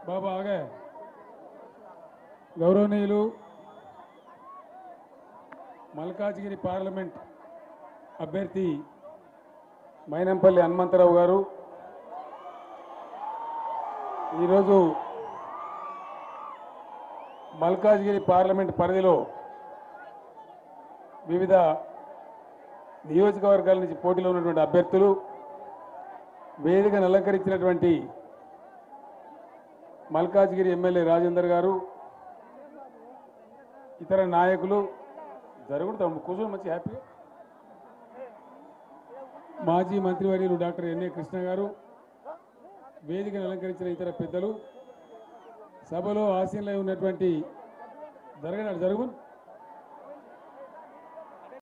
బాబా ఆగే గౌరవనీయులు మల్కాజ్గిరి పార్లమెంట్ అభ్యర్థి మైనంపల్లి హనుమంతరావు గారు ఈరోజు మల్కాజ్గిరి పార్లమెంట్ పరిధిలో వివిధ నియోజకవర్గాల నుంచి పోటీలో ఉన్నటువంటి అభ్యర్థులు వేదికను అలంకరించినటువంటి మల్కాజ్గిరి ఎమ్మెల్యే రాజేందర్ గారు ఇతర నాయకులు జరుగుతాం కూర్చొని మంచి హ్యాపీగా మాజీ మంత్రివర్యులు డాక్టర్ ఎన్ఏ కృష్ణ గారు వేదికను అలంకరించిన ఇతర పెద్దలు సభలో ఆసీనులై ఉన్నటువంటి జరగనాడు జరుగు